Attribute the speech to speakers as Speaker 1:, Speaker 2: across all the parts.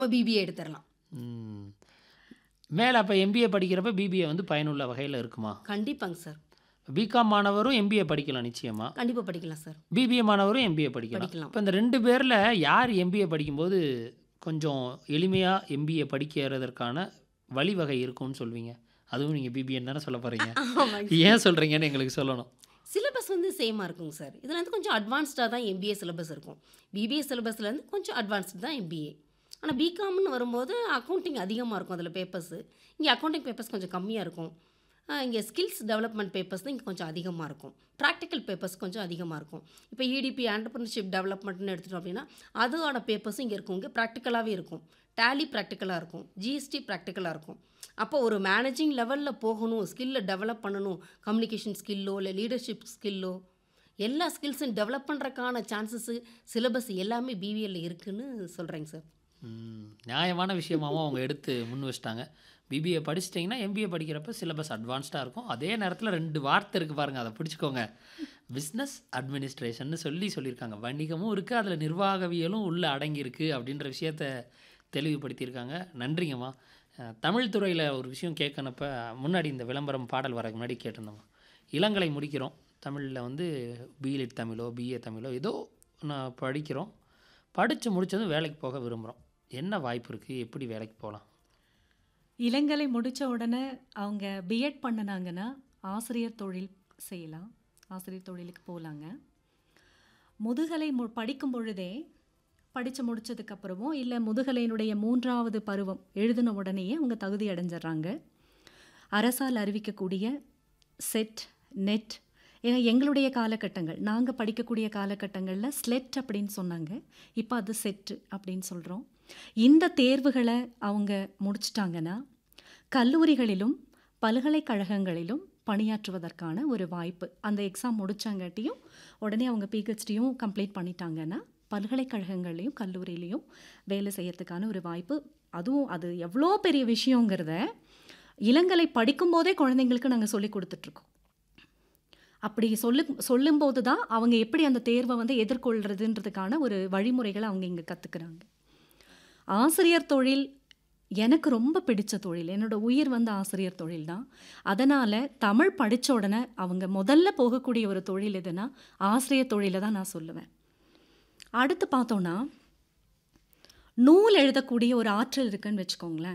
Speaker 1: BBA எடுத்துறலாம்.
Speaker 2: ம். மேல அப்ப எம்பிஏ படிக்கிறப்ப பிபிஏ வந்து பயனுள்ள வகையில இருக்குமா?
Speaker 1: கண்டிப்பாங்க சார்.
Speaker 2: பிகாம் மாணவரும் எம்பிஏ படிக்கலாம் நிச்சயமா.
Speaker 1: கண்டிப்பா படிக்கலாம் சார்.
Speaker 2: பிபிஏ மாணவரும் எம்பிஏ படிக்கலாம்.
Speaker 1: படிக்கலாம்.
Speaker 2: இப்ப இந்த 2 பேர்ல யார் எம்பிஏ படிக்கும்போது கொஞ்சம் எளிமையா எம்பிஏ படிக்கிறதற்கான வழிவகை இருக்கும்னு சொல்வீங்க? அதுவும் நீங்க பிபிஏன்னு தானே சொல்ல போறீங்க.
Speaker 1: ஆமாங்க.
Speaker 2: ஏன் சொல்றீங்கன்னு எங்களுக்கு சொல்லணும்.
Speaker 1: சிலபஸ் வந்து சேமா இருக்குங்க சார். இதுல வந்து கொஞ்சம் அட்வான்ஸ்டா தான் எம்பிஏ சிலபஸ் இருக்கும். பிபிஏ சிலபஸ்ல இருந்து கொஞ்சம் அட்வான்ஸ்டு தான் எம்பிஏ. ஆனா பிகாம்னு வரும்போது அக்கவுண்டிங் அதிகமா இருக்கும் அதுல பேப்பர்ஸ். இங்க அக்கவுண்டிங் பேப்பர்ஸ் கொஞ்சம் கம்மியா இருக்கும். அ இங்க ஸ்கில்ஸ் டெவலப்மென்ட் பேப்பர்ஸ் தான் இங்க கொஞ்சம் அதிகமா இருக்கும். பிராக்டிகல் பேப்பர்ஸ் கொஞ்சம் அதிகமா இருக்கும். இப்ப இடிபி ஆண்டர்பிரினர்ஷிப் டெவலப்மென்ட்னு எடுத்துட்டோம் அப்படின்னா, அதோட பேப்பர்ஸும் இங்க இருக்கும். இங்க பிராக்டிகலாவே இருக்கும். டேலி பிராக்டிகலா இருக்கும். ஜிஎஸ்டி பிராக்டிகலா இருக்கும். அப்போ ஒரு மேனேஜிங் லெவல்ல போகணும், ஸ்கில்ல டெவலப் பண்ணணும். கம்யூனிகேஷன் ஸ்கில்லோ, இல்ல லீடர்ஷிப் ஸ்கில்லோ எல்லா ஸ்கில்ஸும் டெவலப் பண்றதுக்கான சான்சஸ் சிலபஸ் எல்லாமே பிபிஏல இருக்குன்னு சொல்றேங்க சார்.
Speaker 2: ம். நியாயமான விஷயமாவும் அவங்க எடுத்து முன் வச்சுட்டாங்க. பிபிஏ படிச்சிட்டிங்கன்னா எம்பிஏ படிக்கிறப்ப சிலபஸ் அட்வான்ஸ்டா இருக்கும். அதே நேரத்துல 2 வார்த்தை இருக்கு பாருங்க. அத பிடிச்சுக்கோங்க. பிசினஸ் அட்மினிஸ்ட்ரேஷன்னு சொல்லி சொல்லியிருக்காங்க. வணிகமும் இருக்கு. அதுல நிர்வாகவியலும் உள்ள அடங்கியிருக்கு அப்படின்ற விஷயத்த தெளிவுபடுத்தியிருக்காங்க. நன்றிங்கம்மா. அ தமிழ் துறையில ஒரு விஷயம் கேட்கனப்ப முன்னாடி இந்த விளம்பரம் பாடல் வரக்கு முன்னாடி கேட்டிருந்தோம்மா. இளங்கலை முடிக்கிறோம். தமிழ்ல வந்து பிலிட் தமிழோ, பிஏ தமிழோ ஏதோ நான் படிக்கிறோம். படிச்சு முடிச்சதும் வேலைக்கு போக விரும்புறோம். என்ன வாய்ப்பு இருக்கு? எப்படி வேலைக்கு போலாம்?
Speaker 3: இளங்கலை முடிச்ச உடனே அவங்க பிஎட் பண்ணுனாங்கன்னா, ஆசிரியர் தொழில் செய்யலாம். ஆசிரியர் தொழிலுக்கு போலாங்க. முதுகலை மு படிக்கும் பொழுதே, படிச்சு முடிச்சதுக்கப்புறமோ, இல்ல முதுகலையினுடைய 3வது பருவம் எழுதின உடனேயே அவங்க தகுதி அடைஞ்சிடுறாங்க. அரசால் அறிவிக்கக்கூடிய செட், நெட் ஏன்னா எங்களுடைய காலகட்டங்கள், நாங்க படிக்கக்கூடிய காலகட்டங்கள்ல ஸ்லெட் அப்படின்னு சொன்னாங்க. இப்ப அது செட் அப்படின்னு சொல்றோம். இந்த தேர்வுகள அவங்க முடிச்சுட்டாங்கன்னா, கல்லூரிகளிலும், பல்கலைக்கழகங்களிலும் பணியாற்றுவதற்கான ஒரு வாய்ப்பு. அந்த எக்ஸாம் முடிச்சாங்காட்டியும், உடனே அவங்க பிஹெச்டியும் கம்ப்ளீட் பண்ணிட்டாங்கன்னா, பல்கலைக்கழகங்கள்லயும், கல்லூரியிலயும் வேலை செய்யறதுக்கான ஒரு வாய்ப்பு. அதுவும் அது எவ்வளோ பெரிய விஷயங்கிறத, இளங்கலை படிக்கும்போதே குழந்தைங்களுக்கு நாங்க சொல்லிக் குடுத்துட்ருக்கோம். அப்படி சொல்லு சொல்லும்போது தான் அவங்க எப்படி அந்த தேர்வ வந்து எதிர்கொள்றதுன்றதுக்கான ஒரு வழிமுறைகள அவங்க இங்க கத்துக்கிறாங்க. ஆசிரியர் தொழில் எனக்கு ரொம்ப பிடிச்ச தொழில். என்னோட உயிர் வந்து ஆசிரியர் தொழில் தான். அதனால தமிழ் படிச்ச உடனே அவங்க முதல்ல போகக்கூடிய ஒரு தொழில் எதுன்னா, ஆசிரியர் தொழில தான் நான் சொல்லுவேன். அடுத்து பார்த்தோம்னா, நூல் எழுதக்கூடிய ஒரு ஆற்றல் இருக்குன்னு வச்சுக்கோங்களேன்.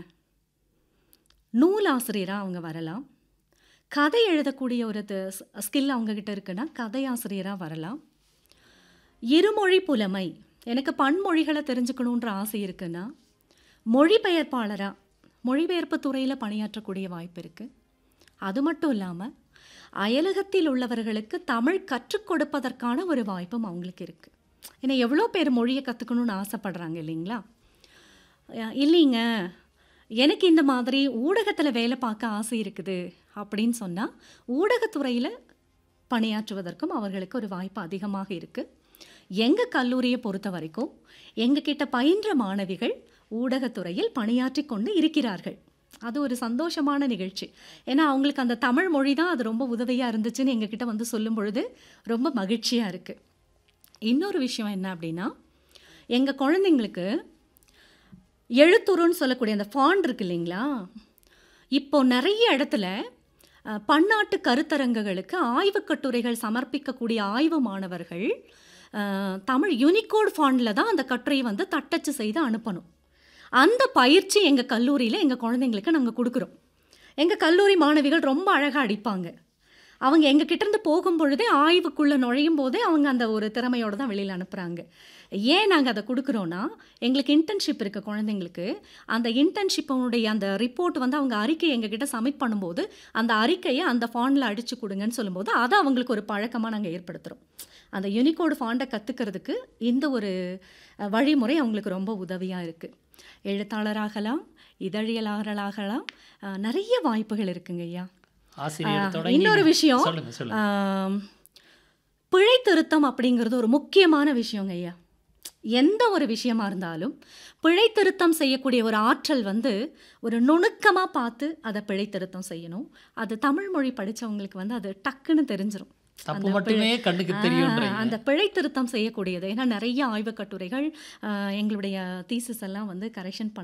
Speaker 3: நூல் ஆசிரியரா அவங்க வரலாம். கதை எழுதக்கூடிய ஒரு த ஸ் ஸ்கில் அவங்க கிட்ட இருக்குன்னா, கதை ஆசிரியரா வரலாம். இருமொழி புலமை. எனக்கு பன்மொழிகள தெரிஞ்சுக்கணுன்ற ஆசை இருக்குன்னா, மொழிபெயர்ப்பாளரா, மொழிபெயர்ப்பு துறையில பணியாற்றக்கூடிய வாய்ப்பு இருக்கு. அது மட்டும் இல்லாம, அயலகத்தில் உள்ளவர்களுக்கு தமிழ் கற்றுக் கொடுப்பதற்கான ஒரு வாய்ப்பும் அவங்களுக்கு இருக்கு. ஏன்னா எவ்வளோ பேர் மொழிய கத்துக்கணும்னு ஆசைப்படுறாங்க இல்லைங்களா? அ இல்லைங்க, எனக்கு இந்த மாதிரி ஊடகத்துல வேலை பார்க்க ஆசை இருக்குது அப்படின்னு சொன்னா, ஊடகத்துறையில பணியாற்றுவதற்கும் அவர்களுக்கு ஒரு வாய்ப்பு அதிகமாக இருக்கு. எங்க கல்லூரிய பொறுத்தவரைக்கும், எங்க கிட்ட பயின்ற மாணவிகள் ஊடகத்துறையில் பணியாற்றிக் கொண்டு இருக்கிறார்கள். அது ஒரு சந்தோஷமான நிகழ்ச்சி. ஏன்னா அவங்களுக்கு அந்த தமிழ் மொழி தான் அது ரொம்ப உதவியா இருந்துச்சுன்னு எங்ககிட்ட வந்து சொல்லும் பொழுது, ரொம்ப மகிழ்ச்சியா இருக்கு. இன்னொரு விஷயம் என்ன அப்படின்னா, எங்க குழந்தைங்களுக்கு எழுத்துருன்னு சொல்லக்கூடிய அந்த ஃபாண்ட் இருக்கு இல்லைங்களா? இப்போ நெறைய இடத்துல அ பன்னாட்டு கருத்தரங்குகளுக்கு ஆய்வுக் கட்டுரைகள் சமர்ப்பிக்கக்கூடிய ஆய்வு மாணவர்கள், அ தமிழ் யூனிகோட் ஃபாண்ட்ல தான் அந்த கட்டுரைய வந்து தட்டச்சு செய்து அனுப்பணும். அந்த பயிற்சி எங்க கல்லூரியில எங்க குழந்தைங்களுக்கு நாங்க குடுக்குறோம். எங்க கல்லூரி மாணவிகள் ரொம்ப அழகா அடிப்பாங்க. அவங்க எங்க கிட்ட இருந்து போகும்பொழுதே ஆய்வுக்குள்ள நுழையும்போதே அவங்க அந்த ஒரு திறமையோட தான் வெளியில அனுப்புறாங்க. ஏன் நாங்க அத குடுக்குறோம்னா, எங்களுக்கு இன்டர்ன்ஷிப் இருக்கு குழந்தைங்களுக்கு. அந்த இன்டர்ன்ஷிப்புனுடைய அந்த ரிப்போர்ட் வந்து அவங்க அறிக்கை எங்ககிட்ட சப்மிட் பண்ணும்போது, அந்த அறிக்கைய அந்த ஃபாண்ட்ல அடிச்சு குடுங்கன்னு சொல்லும்போது, அத அவங்களுக்கு ஒரு பழக்கமா நாங்க ஏற்படுத்துறோம். அந்த யூனிகோட் ஃபாண்ட கத்துக்கிறதுக்கு இந்த ஒரு அ வழிமுறை அவங்களுக்கு ரொம்ப உதவியா இருக்கு. எழுத்தாளராகலாம், இதழியலாளராகலாம், அ நெறைய வாய்ப்புகள் இருக்குங்கய்யா. அ
Speaker 2: ஆசிரியர் தொடங்கி
Speaker 3: இன்னொரு விஷயம்,
Speaker 2: சொல்லுங்க,
Speaker 3: ஆ
Speaker 2: சொல்லுங்க.
Speaker 3: பிழை திருத்தம் அப்படிங்கிறது ஒரு முக்கியமான விஷயங்கய்யா. எந்த ஒரு விஷயமா இருந்தாலும், பிழை திருத்தம் செய்யக்கூடிய ஒரு ஆற்றல் வந்து, ஒரு நுணுக்கமா பார்த்து அத பிழை திருத்தம் செய்யணும். அது தமிழ் மொழி படிச்சவங்களுக்கு வந்து அது டக்குன்னு தெரிஞ்சிரும்.
Speaker 2: தப்பு
Speaker 3: அந்த பிழை
Speaker 2: மட்டுமே கண்ணுக்கு
Speaker 3: ஆ
Speaker 2: தெரியுன்றீங்க.
Speaker 3: அந்த பிழை திருத்தம் செய்யக்கூடியது. ஏன்னா நெறைய ஆய்வுக் கட்டுரைகள், அ எங்களுடைய தீசிஸ் எல்லாம் வந்து கரெக்ஷன் பண்ண